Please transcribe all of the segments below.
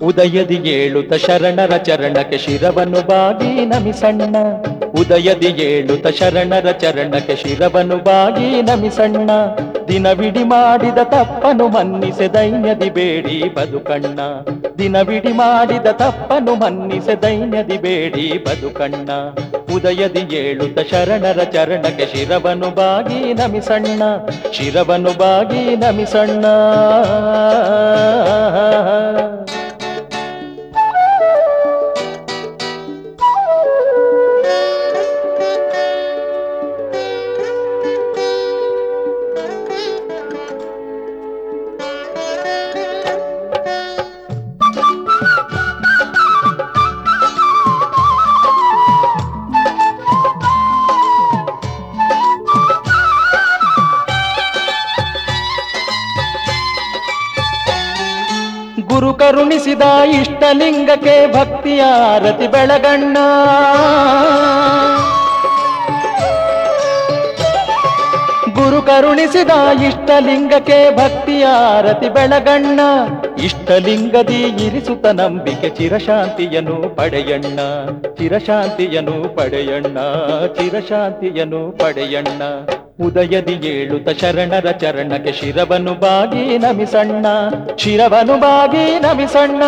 ಉದಯದಿ ಏಳುತ್ತ ಶರಣರ ಚರಣಕ್ಕೆ ಶಿರವನ್ನು ಬಾಗಿ ನಮಿಸಣ್ಣ ಉದಯದಿ ಏಳುತ್ತ ಶರಣರ ಚರಣಕ್ಕೆ ಶಿರವನ್ನು ಬಾಗಿ ನಮಿಸಣ್ಣ ದಿನವಿಡಿ ಮಾಡಿದ ತಪ್ಪನು ಮನ್ನಿಸೆ ದೈನ್ಯದಿ ಬೇಡಿ ಬದುಕಣ್ಣ ದಿನವಿಡಿ ಮಾಡಿದ ತಪ್ಪನು ಮನ್ನಿಸೆ ದೈನ್ಯದಿ ಬೇಡಿ ಬದುಕಣ್ಣ ಉದಯದಿ ಏಳುತ್ತ ಶರಣರ ಚರಣಕ್ಕೆ ಶಿರವನ್ನು ಬಾಗಿ ನಮಿಸಣ್ಣ ಶಿರವನ್ನು ಬಾಗಿ ನಮಿಸಣ್ಣ ಗುರು ಕರುಣಿಸಿದ ಇಷ್ಟಲಿಂಗಕ್ಕೆ ಭಕ್ತಿಯ ಆರತಿ ಬೆಳಗಣ್ಣ ಗುರು ಕರುಣಿಸಿದ ಇಷ್ಟಲಿಂಗಕ್ಕೆ ಭಕ್ತಿಯ ಆರತಿ ಬೆಳಗಣ್ಣ ಇಷ್ಟಲಿಂಗದಿ ಇರಿಸುತ್ತ ನಂಬಿಕೆ ಚಿರಶಾಂತಿಯನು ಪಡೆಯಣ್ಣ ಚಿರಶಾಂತಿಯನು ಪಡೆಯಣ್ಣ ಚಿರಶಾಂತಿಯನು ಪಡೆಯಣ್ಣ ಉದಯದಿ ಏಳುತ್ತ ಶರಣರ ಚರಣಕ್ಕೆ ಶಿರವನ್ನು ಬಾಗಿ ನಮಿಸಣ್ಣ ಶಿರವನ್ನು ಬಾಗಿ ನಮಿಸಣ್ಣ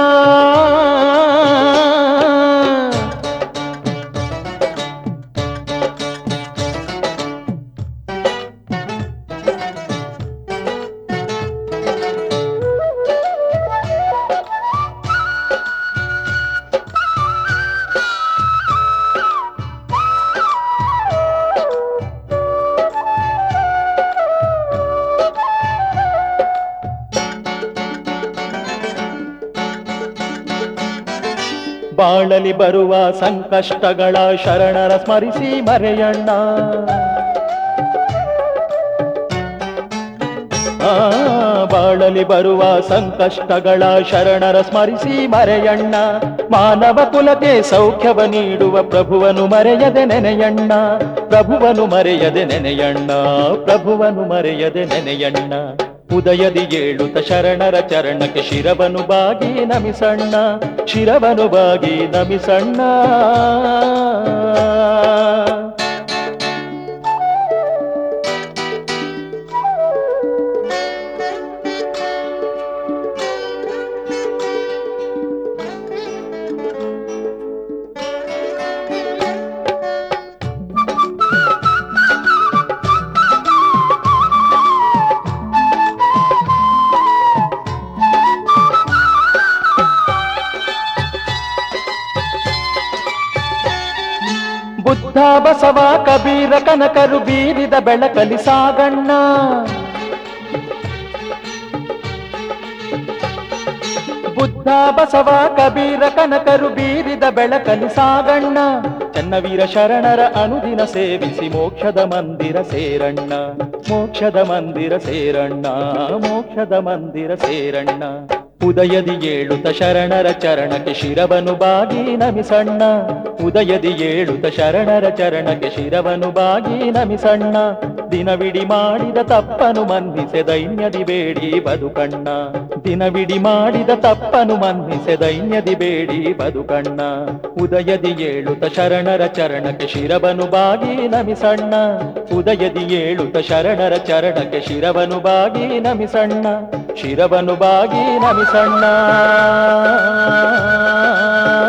ಬಾಳಲಿ ಬರುವ ಸಂಕಷ್ಟಗಳ ಶರಣರ ಸ್ಮರಿಸಿ ಮರೆಯಣ್ಣ ಆ, ಬಾಳಲಿ ಬರುವ ಸಂಕಷ್ಟಗಳ ಶರಣರ ಸ್ಮರಿಸಿ ಮರೆಯಣ್ಣ ಮಾನವ ಕುಲಕ್ಕೆ ಸೌಖ್ಯವ ನೀಡುವ ಪ್ರಭುವನು ಮರೆಯದೆ ನೆನೆಯಣ್ಣ ಪ್ರಭುವನು ಮರೆಯದೆ ನೆನೆಯಣ್ಣ ಪ್ರಭುವನು ಮರೆಯದೆ ನೆನೆಯಣ್ಣ ಉದಯದಿ ಏಳುತ್ತ ಶರಣರ ಚರಣಕ್ಕೆ ಶಿರವನು ಬಾಗಿ ನಮಿಸಣ್ಣ ಶಿರವನು ಬಾಗಿ ನಮಿಸಣ್ಣ ಬುದ್ಧ ಬಸವ ಕಬೀರ ಕನಕರು ಬೀರಿದ ಬೆಳಕಲಿ ಸಾಗಣ್ಣ ಬುದ್ಧ ಬಸವ ಕಬೀರ ಕನಕರು ಬೀರಿದ ಬೆಳಕಲಿ ಸಾಗಣ್ಣ ಚನ್ನವೀರ ಶರಣರ ಅನುದಿನ ಸೇವಿಸಿ ಮೋಕ್ಷದ ಮಂದಿರ ಸೇರಣ್ಣ ಮೋಕ್ಷದ ಮಂದಿರ ಸೇರಣ್ಣ ಮೋಕ್ಷದ ಮಂದಿರ ಸೇರಣ್ಣ ಉದಯದಿ ಏಳುತ್ತ ಶರಣರ ಚರಣಕ್ಕೆ ಶಿರವನು ಬಾಗಿ ನಮಿಸಣ್ಣ ಉದಯದಿ ಏಳುತ್ತ ಶರಣರ ಚರಣಕ್ಕೆ ಶಿರವನು ಬಾಗಿ ನಮಿಸಣ್ಣ ದಿನವಿಡಿ ಮಾಡಿದ ತಪ್ಪನು ಮನ್ನಿಸೆ ದೈನ್ಯದಿ ಬೇಡಿ ಬದುಕಣ್ಣ ದಿನವಿಡಿ ಮಾಡಿದ ತಪ್ಪನು ಮನ್ನಿಸೆ ದೈನ್ಯದಿ ಬೇಡಿ ಬದುಕಣ್ಣ ಉದಯದಿ ಏಳುತ್ತ ಶರಣರ ಚರಣಕ್ಕೆ ಶಿರವನು ಬಾಗಿ ನಮಿಸಣ್ಣ ಉದಯದಿ ಏಳುತ್ತ ಶರಣರ ಚರಣಕ್ಕೆ ಶಿರವನು ಬಾಗಿ ನಮಿಸಣ್ಣ ಶಿರವನು ಬಾಗಿ ನಮಿಸಣ್ಣ